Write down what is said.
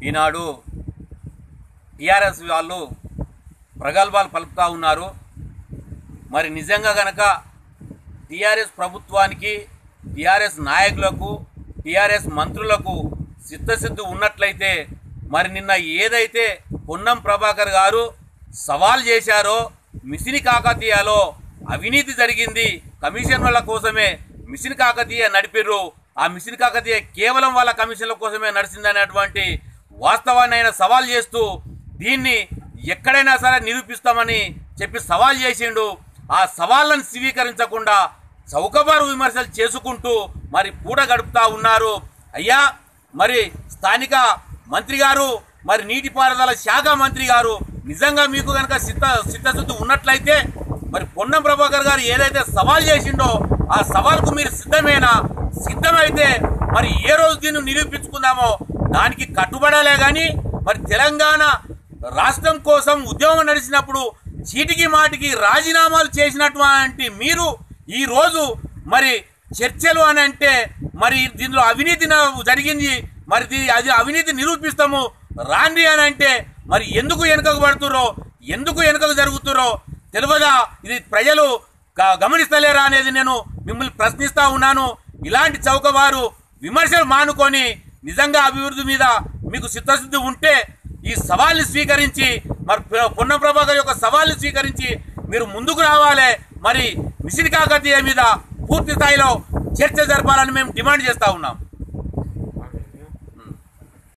ఈనాడు TRS వాళ్ళు ప్రగల్భాలు పలుకుతూ ఉన్నారు మరి నిజంగా గనక టీఆర్ఎస్ ప్రభుత్వానికి టీఆర్ఎస్ నాయకులకు టీఆర్ఎస్ మంత్రులకు చిత్తశుద్ధి ఉన్నట్లయితే మరి నిన్న ఏదైతే పొన్నం ప్రభాకర్ గారు సవాల్ చేశారో మిసిని కాకతీయలో అవినీతి జరిగింది కమిషన్ వాళ్ళ కోసమే మిషన్ కాకతీయ నడిపిర్రు ఆ మిషన్ కాకతీయ కేవలం వాళ్ళ కమిషన్ల కోసమే నడిచిందనేటువంటి వాస్తవాన్ని ఆయన సవాల్ చేస్తూ దీన్ని ఎక్కడైనా సరే నిరూపిస్తామని చెప్పి సవాల్ చేసిండు ఆ సవాళ్ళను స్వీకరించకుండా చౌకబారు విమర్శలు చేసుకుంటూ మరి పూట గడుపుతా ఉన్నారు అయ్యా మరి స్థానిక మంత్రి గారు మరి నీటిపారుదల శాఖ మంత్రి గారు నిజంగా మీకు కనుక సిద్ధ సిద్ధశుద్ధి ఉన్నట్లయితే మరి పొన్నం ప్రభాకర్ గారు ఏదైతే సవాల్ చేసిండో ఆ సవాల్కు మీరు సిద్ధమేనా సిద్ధమైతే మరి ఏ రోజు దీన్ని నిరూపించుకుందామో దానికి కట్టుబడాలే గాని మరి తెలంగాణ రాష్ట్రం కోసం ఉద్యమం నడిచినప్పుడు చీటికి మాటికి రాజీనామాలు చేసినటువంటి మీరు ఈ రోజు మరి చర్చలు అని అంటే మరి దీనిలో అవినీతి న- జరిగింది మరి దీ- అది అవినీతి నిరూపిస్తాము రాండి అని అంటే మరి ఎందుకు వెనుకకు పడుతురో ఎందుకు వెనుకకు జరుగుతురో తెలియదా ఇది ప్రజలు గ- గమనిస్తలేరా అనేది నేను మిమ్మల్ని ప్రశ్నిస్తా ఉన్నాను ఇలాంటి చౌకవారు విమర్శలు మానుకొని నిజంగా అభివృద్ధి మీద మీకు చిత్తశుద్ధి ఉంటే ఈ సవాల్ని స్వీకరించి మరి ప్ర- పొన్నం ప్రభాకర్ యొక్క సవాల్ని స్వీకరించి మీరు ముందుకు రావాలి మరి మిషన్ కాకతీయ మీద పూర్తి స్థాయిలో చర్చ జరపాలని మేము డిమాండ్ చేస్తా ఉన్నాం